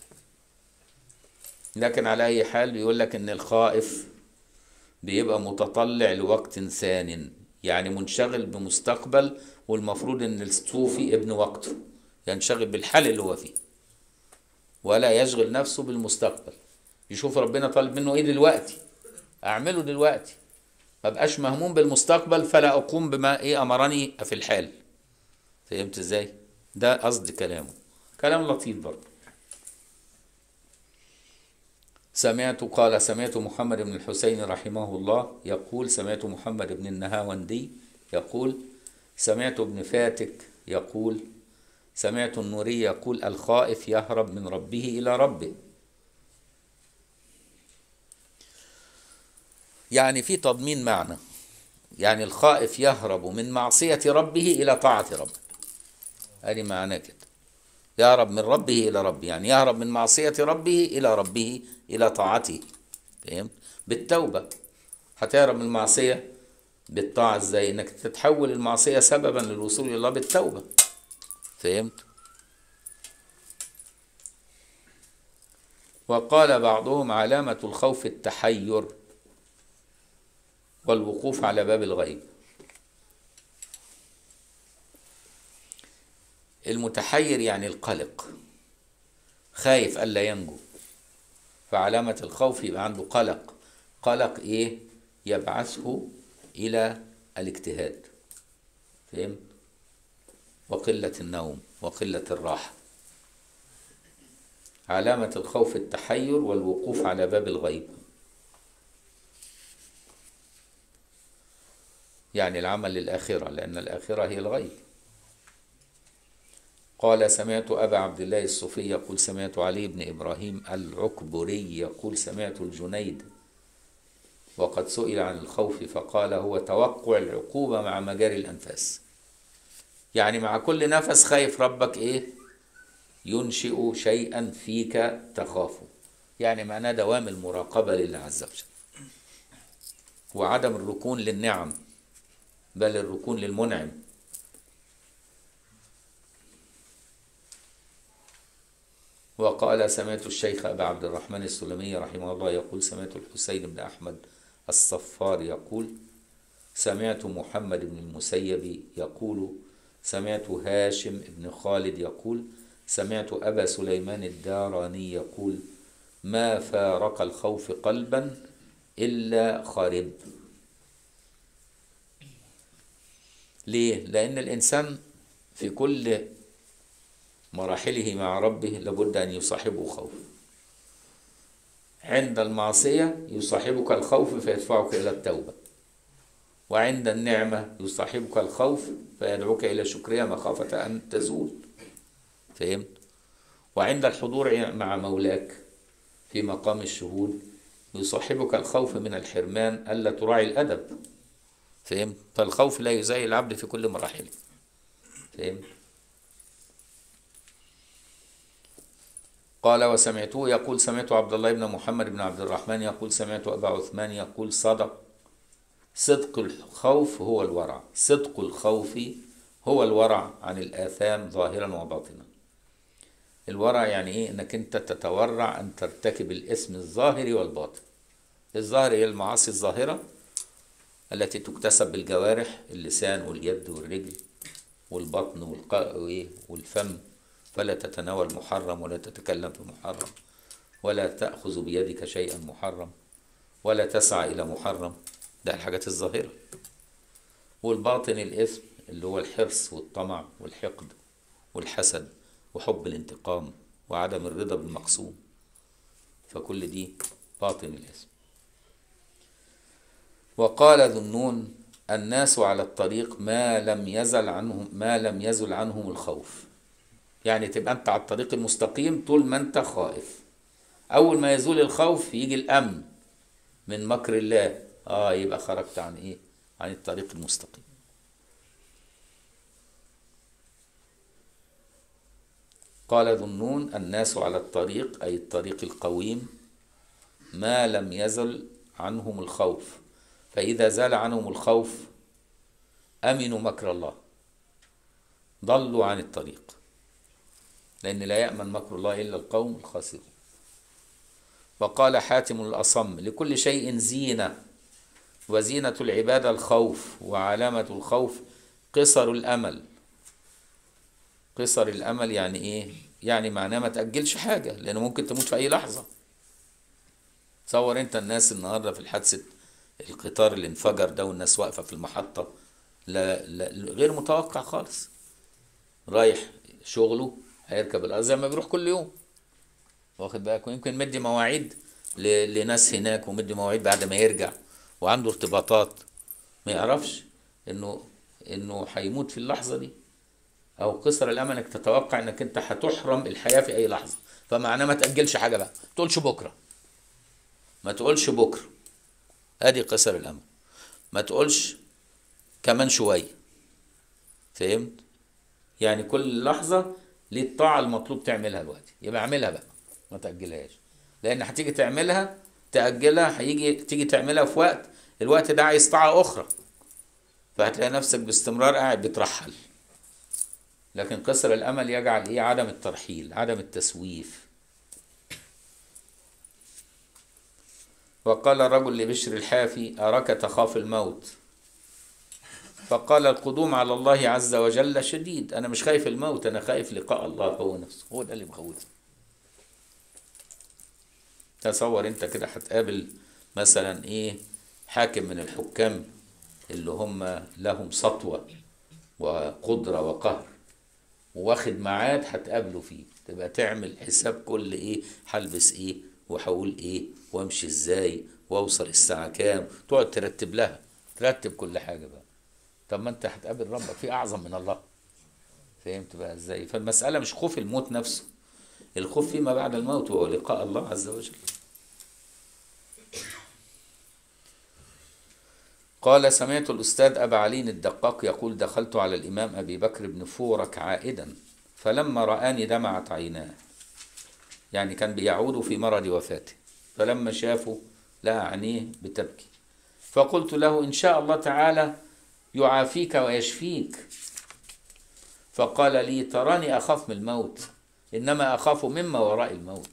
لكن على أي حال بيقول لك إن الخائف بيبقى متطلع لوقت ثان يعني منشغل بمستقبل والمفروض ان الصوفي ابن وقته ينشغل بالحال اللي هو فيه ولا يشغل نفسه بالمستقبل يشوف ربنا طالب منه ايه دلوقتي اعمله دلوقتي ما بقاش مهموم بالمستقبل فلا اقوم بما ايه امرني في الحال فهمت ازاي ده قصد كلامه كلام لطيف برضه سمعت قال سمعت محمد بن الحسين رحمه الله يقول سمعت محمد بن النهاوندي يقول سمعت ابن فاتك يقول سمعت النوري يقول الخائف يهرب من ربه إلى ربه يعني في تضمين معنى يعني الخائف يهرب من معصية ربه إلى طاعة ربه هذه معناه كده يهرب من ربه إلى ربه يعني يهرب من معصية ربه إلى ربه إلى طاعته فهمت بالتوبة هتهرب من المعصية بالطاعة ازاي انك تتحول المعصية سببا للوصول إلى الله بالتوبة فهمت وقال بعضهم علامة الخوف التحير والوقوف على باب الغيب المتحير يعني القلق خايف ألا ينجو فعلامة الخوف يبقى عنده قلق قلق إيه يبعثه إلى الاجتهاد فهمت وقلة النوم وقلة الراحة علامة الخوف التحير والوقوف على باب الغيب يعني العمل للآخرة لأن الآخرة هي الغيب قال سمعت أبا عبد الله الصوفي يقول سمعت علي بن إبراهيم العكبري يقول سمعت الجنيد وقد سئل عن الخوف فقال هو توقع العقوبة مع مجاري الأنفاس يعني مع كل نفس خايف ربك إيه ينشئ شيئا فيك تخافه يعني معناه دوام المراقبة لله عز وجل وعدم الركون للنعم بل الركون للمنعم وقال سمعت الشيخ أبا عبد الرحمن السلمي رحمه الله يقول سمعت الحسين بن أحمد الصفار يقول سمعت محمد بن المسيب يقول سمعت هاشم بن خالد يقول سمعت أبا سليمان الداراني يقول ما فارق الخوف قلبا إلا خرب ليه؟ لأن الإنسان في كل مراحله مع ربه لابد أن يصاحبه خوف عند المعصية يصاحبك الخوف فيدفعك إلى التوبة وعند النعمة يصاحبك الخوف فيدعوك إلى شكرها مخافة أن تزول فهمت؟ وعند الحضور مع مولاك في مقام الشهود يصاحبك الخوف من الحرمان ألا تراعي الأدب فهمت؟ فالخوف لا يزاي العبد في كل مراحله فهمت؟ قال وسمعته يقول سمعت عبد الله بن محمد بن عبد الرحمن يقول سمعت أبا عثمان يقول صدق صدق الخوف هو الورع صدق الخوف هو الورع عن الآثام ظاهرا وباطنا الورع يعني ايه انك انت تتورع ان ترتكب الاسم الظاهر والباطن الظاهر هي المعاصي الظاهرة التي تكتسب بالجوارح اللسان واليد والرجل والبطن والق... والفم فلا تتناول محرم ولا تتكلم في محرم ولا تأخذ بيدك شيئا محرم ولا تسعى إلى محرم ده الحاجات الظاهرة والباطن الإثم اللي هو الحرص والطمع والحقد والحسد وحب الانتقام وعدم الرضا بالمقسوم فكل دي باطن الاسم وقال ذو النون الناس على الطريق ما لم يزل عنهم ما لم يزل عنهم الخوف يعني تبقى انت على الطريق المستقيم طول ما انت خائف اول ما يزول الخوف يجي الامن من مكر الله اه يبقى خرجت عن ايه عن الطريق المستقيم قال ذو النون الناس على الطريق أي الطريق القويم ما لم يزل عنهم الخوف فإذا زال عنهم الخوف أمنوا مكر الله ضلوا عن الطريق لأن لا يأمن مكر الله إلا القوم الخاسرون وقال حاتم الأصم لكل شيء زينة وزينة العبادة الخوف وعلامة الخوف قصر الأمل قصر الامل يعني ايه يعني معناه ما تاجلش حاجه لانه ممكن تموت في اي لحظه تصور انت الناس النهارده في الحادثه القطار اللي انفجر ده والناس واقفه في المحطه لا, لا غير متوقع خالص رايح شغله هيركب الارض زي ما بيروح كل يوم واخد بالك ويمكن مدي مواعيد لناس هناك ومدي مواعيد بعد ما يرجع وعنده ارتباطات ما يعرفش انه انه هيموت في اللحظه دي او قصر الامل انك تتوقع انك انت هتحرم الحياه في اي لحظه فمعناه ما تاجلش حاجه بقى ما تقولش بكره ما تقولش بكره ادي قصر الامل ما تقولش كمان شويه فهمت يعني كل لحظه ليه الطاعه المطلوب تعملها دلوقتي يبقى اعملها بقى ما تاجلهاش لان هتيجي تعملها تاجلها هيجي تيجي تعملها في وقت الوقت ده عايز طاعه اخرى فهتلاقي نفسك باستمرار قاعد بترحل لكن قصر الامل يجعل ايه عدم الترحيل عدم التسويف وقال الرجل لبشر الحافي اراك تخاف الموت فقال القدوم على الله عز وجل شديد انا مش خايف الموت انا خايف لقاء الله هو نفسه هو ده اللي مخوفني تصور انت كده هتقابل مثلا ايه حاكم من الحكام اللي هم لهم سطوه وقدره وقهر واخد ميعاد هتقابله فيه تبقى تعمل حساب كل ايه هلبس ايه وهقول ايه وامشي ازاي واوصل الساعه كام تقعد ترتب لها ترتب كل حاجه بقى طب ما انت هتقابل ربك في اعظم من الله فهمت بقى ازاي فالمساله مش خوف الموت نفسه الخوف فيما بعد الموت وهو لقاء الله عز وجل قال سمعت الأستاذ أبا علي الدقاق يقول دخلت على الإمام أبي بكر بن فورك عائدا فلما رآني دمعت عيناه يعني كان بيعود في مرض وفاته فلما شافه لقى عينيه بتبكي فقلت له إن شاء الله تعالى يعافيك ويشفيك فقال لي تراني أخاف من الموت إنما أخاف مما وراء الموت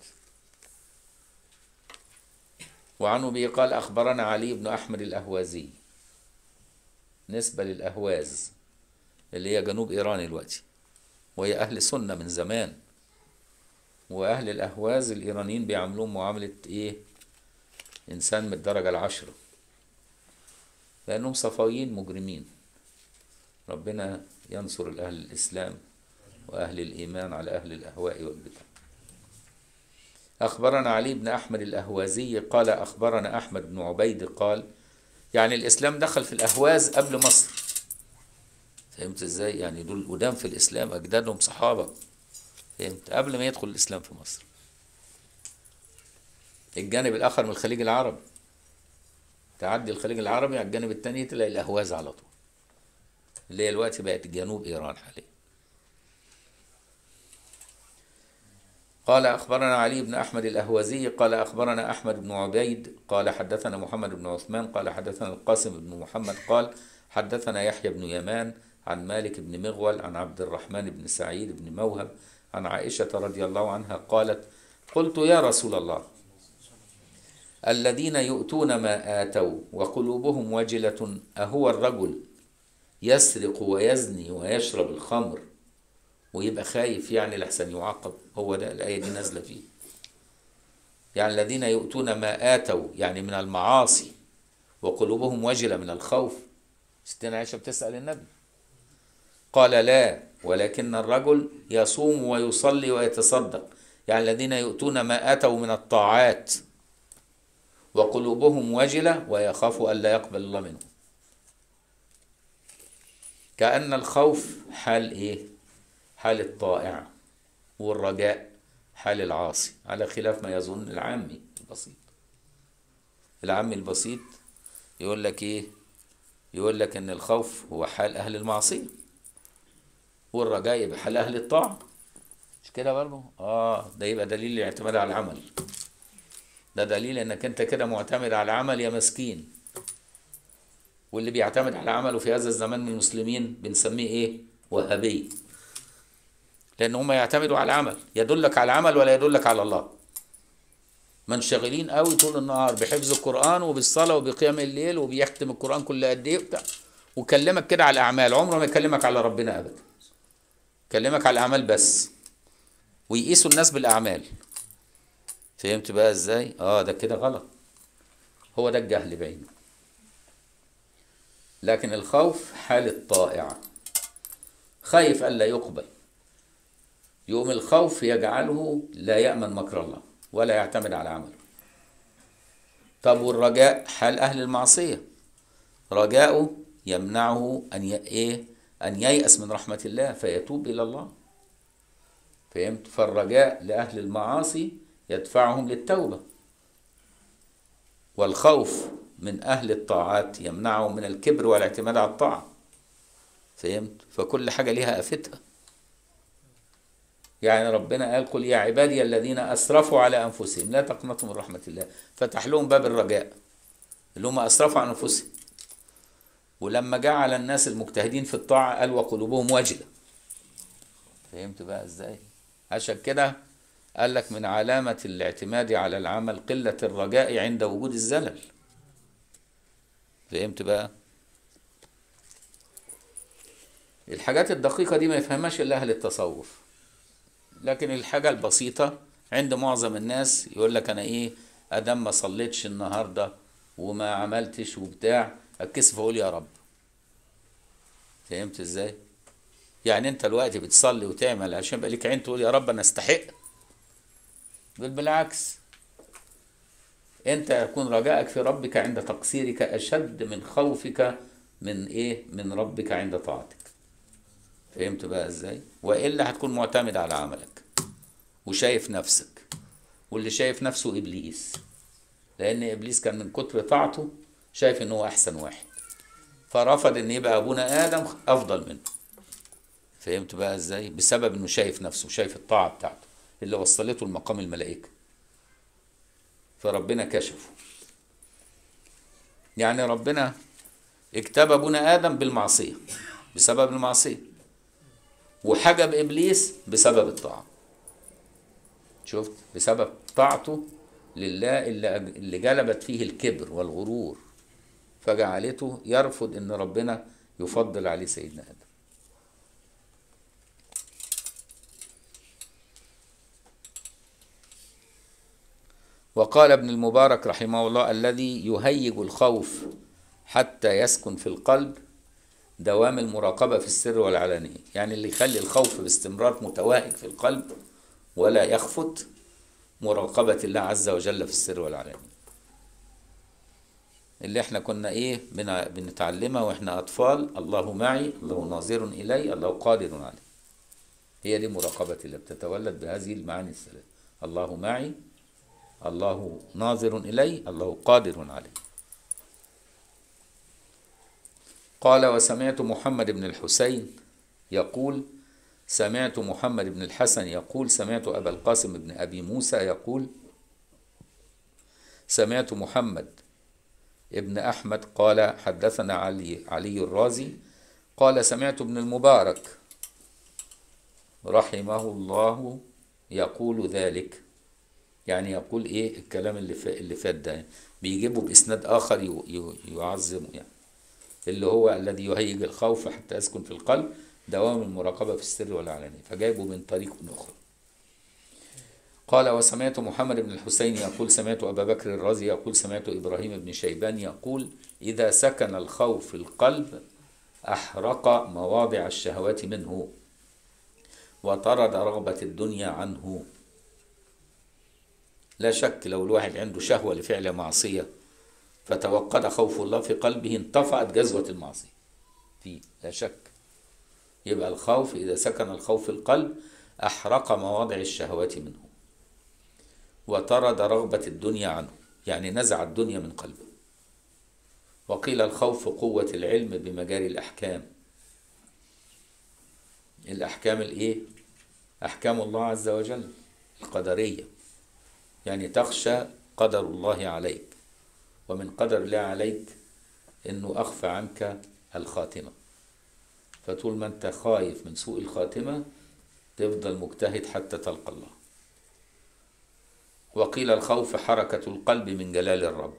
وعن أبي قال أخبرنا علي بن أحمد الأهوازي نسبة للأهواز اللي هي جنوب إيران دلوقتي وهي أهل سنة من زمان وأهل الأهواز الإيرانيين بيعاملوهم معاملة إيه إنسان من الدرجة العشرة لأنهم صفايين مجرمين ربنا ينصر الأهل الإسلام وأهل الإيمان على أهل الأهواء والبدع أخبرنا علي بن أحمد الأهوازي قال أخبرنا أحمد بن عبيد قال يعني الإسلام دخل في الأهواز قبل مصر فهمت إزاي يعني دول قدام في الإسلام أجدادهم صحابة فهمت قبل ما يدخل الإسلام في مصر الجانب الآخر من الخليج العربي تعدي الخليج العربي على الجانب التاني تلاقي الأهواز على طول اللي هي دلوقتي بقت جنوب إيران حاليا قال أخبرنا علي بن أحمد الأهوزي قال أخبرنا أحمد بن عبيد قال حدثنا محمد بن عثمان قال حدثنا القاسم بن محمد قال حدثنا يحيى بن يمان عن مالك بن مغول عن عبد الرحمن بن سعيد بن موهب عن عائشة رضي الله عنها قالت قلت يا رسول الله الذين يؤتون ما آتوا وقلوبهم وجلة أهو الرجل يسرق ويزني ويشرب الخمر ويبقى خايف يعني لحسن يعاقب هو ده الآية دي نازلة فيه يعني الذين يؤتون ما آتوا يعني من المعاصي وقلوبهم وجلة من الخوف ستنا عائشة بتسأل النبي قال لا ولكن الرجل يصوم ويصلي ويتصدق يعني الذين يؤتون ما آتوا من الطاعات وقلوبهم وجلة ويخافوا ألا يقبل الله منهم كأن الخوف حال إيه؟ حال الطائع والرجاء حال العاصي على خلاف ما يظن العامي البسيط العامي البسيط يقول لك إيه؟ يقول لك إن الخوف هو حال أهل المعصية والرجاء يبقى حال أهل الطاعة مش كده برضه؟ آه ده يبقى دليل الاعتماد على العمل ده دليل انك انت كده معتمد على عمل يا مسكين واللي بيعتمد على عمله في هذا الزمان من المسلمين بنسميه ايه وهابي لان هم يعتمدوا على العمل يدلك على العمل ولا يدلك على الله منشغلين قوي طول النهار بحفظ القران وبالصلاه وبقيام الليل وبيختم القران كل قد ايه وبتاع وكلمك كده على الاعمال عمره ما يكلمك على ربنا ابدا يكلمك على الاعمال بس ويقيسوا الناس بالاعمال فهمت بقى ازاي اه ده كده غلط هو ده الجهل بعينه لكن الخوف حال الطائع خايف الا يقبل يوم الخوف يجعله لا يامن مكر الله ولا يعتمد على عمله طب والرجاء حال اهل المعصيه رجاؤه يمنعه ان ي... ايه ان ييأس من رحمه الله فيتوب الى الله فهمت فالرجاء لاهل المعاصي يدفعهم للتوبة والخوف من أهل الطاعات يمنعهم من الكبر والاعتماد على الطاعة فهمت فكل حاجة ليها آفتها يعني ربنا قال قل يا عبادي الذين أسرفوا على أنفسهم لا تقنطوا من رحمة الله فتح لهم باب الرجاء اللي هم أسرفوا على أنفسهم ولما جعل الناس المجتهدين في الطاعة قال وقلوبهم وجلة فهمت بقى ازاي عشان كده قال لك من علامة الاعتماد على العمل قلة الرجاء عند وجود الزلل فهمت بقى الحاجات الدقيقة دي ما يفهمهاش إلا أهل التصوف لكن الحاجة البسيطة عند معظم الناس يقول لك أنا إيه أدام ما صليتش النهاردة وما عملتش وبتاع أتكسف أقول يا رب فهمت إزاي؟ يعني أنت دلوقتي بتصلي وتعمل عشان يبقى ليك عين تقول يا رب أنا أستحق بل بالعكس انت يكون رجائك في ربك عند تقصيرك اشد من خوفك من ايه من ربك عند طاعتك فهمت بقى ازاي والا هتكون معتمد على عملك وشايف نفسك واللي شايف نفسه ابليس لان ابليس كان من كتر طاعته شايف ان هو احسن واحد فرفض ان يبقى ابونا ادم افضل منه فهمت بقى ازاي بسبب انه شايف نفسه شايف الطاعه بتاعته اللي وصلته لمقام الملائكه فربنا كشفه يعني ربنا اكتب ابونا ادم بالمعصيه بسبب المعصيه وحجب ابليس بسبب الطاعه شفت بسبب طاعته لله اللي اللي جلبت فيه الكبر والغرور فجعلته يرفض ان ربنا يفضل عليه سيدنا ادم وقال ابن المبارك رحمه الله الذي يهيج الخوف حتى يسكن في القلب دوام المراقبة في السر والعلانية يعني اللي يخلي الخوف باستمرار متواهج في القلب ولا يخفت مراقبة الله عز وجل في السر والعلانية اللي احنا كنا ايه بنا- بنتعلمها واحنا اطفال الله معي الله ناظر الي الله قادر علي هي دي مراقبة الله بتتولد بهذه المعاني الثلاث الله معي الله ناظر الي الله قادر علي قال وسمعت محمد بن الحسين يقول سمعت محمد بن الحسن يقول سمعت أبا القاسم بن أبي موسى يقول سمعت محمد ابن أحمد قال حدثنا علي علي الرازي قال سمعت ابن المبارك رحمه الله يقول ذلك يعني يقول ايه الكلام اللي فا اللي فات ده بيجيبه باسناد اخر ي- ي- يعظمه يعني اللي هو الذي يهيج الخوف حتى يسكن في القلب دوام المراقبة في السر والعلانية فجايبه من طريق أخرى قال وسمعت محمد بن الحسين يقول سمعت أبا بكر الرازي يقول سمعت إبراهيم بن شيبان يقول إذا سكن الخوف في القلب أحرق مواضع الشهوات منه وطرد رغبة الدنيا عنه لا شك لو الواحد عنده شهوة لفعل معصية فتوقد خوف الله في قلبه انطفأت جذوة المعصية فيه لا شك يبقى الخوف إذا سكن الخوف في القلب أحرق مواضع الشهوات منه وطرد رغبة الدنيا عنه يعني نزع الدنيا من قلبه وقيل الخوف قوة العلم بمجاري الأحكام الأحكام الإيه؟ أحكام الله عز وجل القدرية يعني تخشى قدر الله عليك ومن قدر الله عليك انه اخفى عنك الخاتمه فطول ما انت خايف من سوء الخاتمه تفضل مجتهد حتى تلقى الله وقيل الخوف حركه القلب من جلال الرب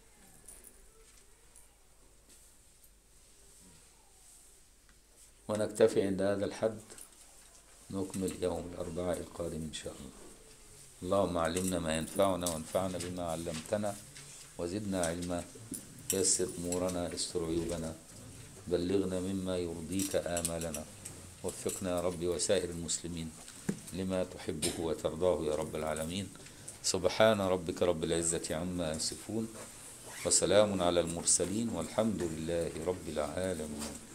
ونكتفي عند هذا الحد نكمل يوم الأربعاء القادم إن شاء الله اللهم علمنا ما ينفعنا وانفعنا بما علمتنا وزدنا علما يسر أمورنا استر عيوبنا بلغنا مما يرضيك آمالنا وفقنا يا رب وسائر المسلمين لما تحبه وترضاه يا رب العالمين سبحان ربك رب العزة عما يصفون وسلام على المرسلين والحمد لله رب العالمين